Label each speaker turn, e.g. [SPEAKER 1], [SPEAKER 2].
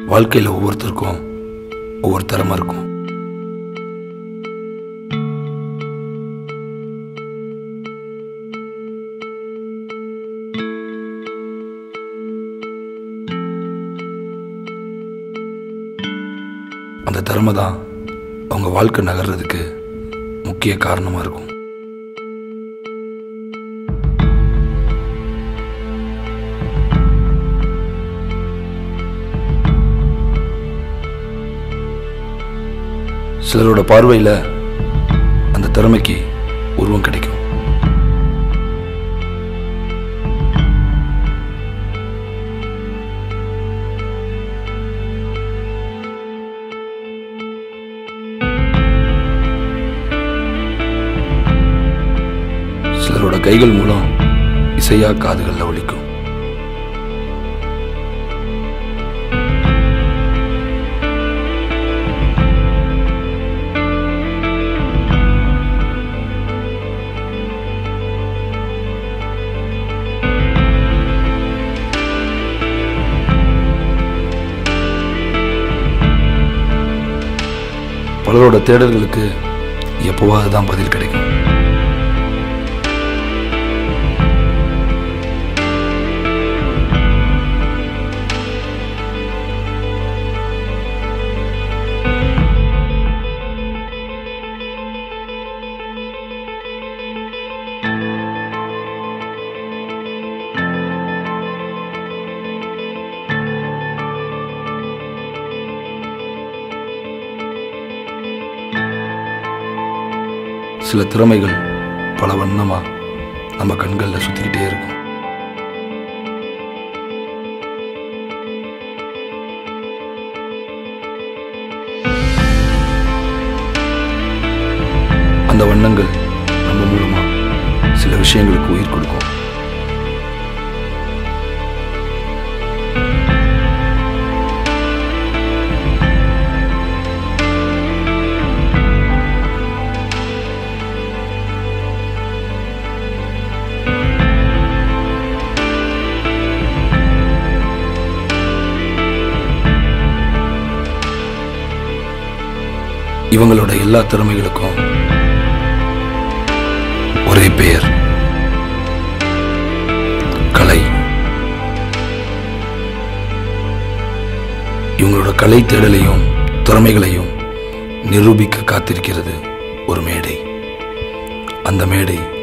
[SPEAKER 1] வாழ்க்கையில் ஒவ்வொருத்தருக்கும் ஒவ்வொரு திறமை இருக்கும் அந்த திறமை தான் அவங்க வாழ்க்கை நகர்றதுக்கு முக்கிய காரணமாக இருக்கும் சிலரோட பார்வையில் அந்த திறமைக்கு உருவம் கிடைக்கும் சிலரோட கைகள் மூலம் இசையா காதுகளில் ஒலிக்கும் பலரோட தேடல்களுக்கு எப்போவாது தான் பதில் கிடைக்கும் சில திறமைகள் பல வண்ணமா நம்ம கண்களில் சுத்திக்கிட்டே இருக்கும் அந்த வண்ணங்கள் நம்ம மூலமா சில விஷயங்களுக்கு உயிர் கொடுக்கும் இவங்களோட எல்லா திறமைகளுக்கும் ஒரே பெயர் கலை இவங்களோட கலை தேடலையும் திறமைகளையும் நிரூபிக்க காத்திருக்கிறது ஒரு மேடை அந்த மேடை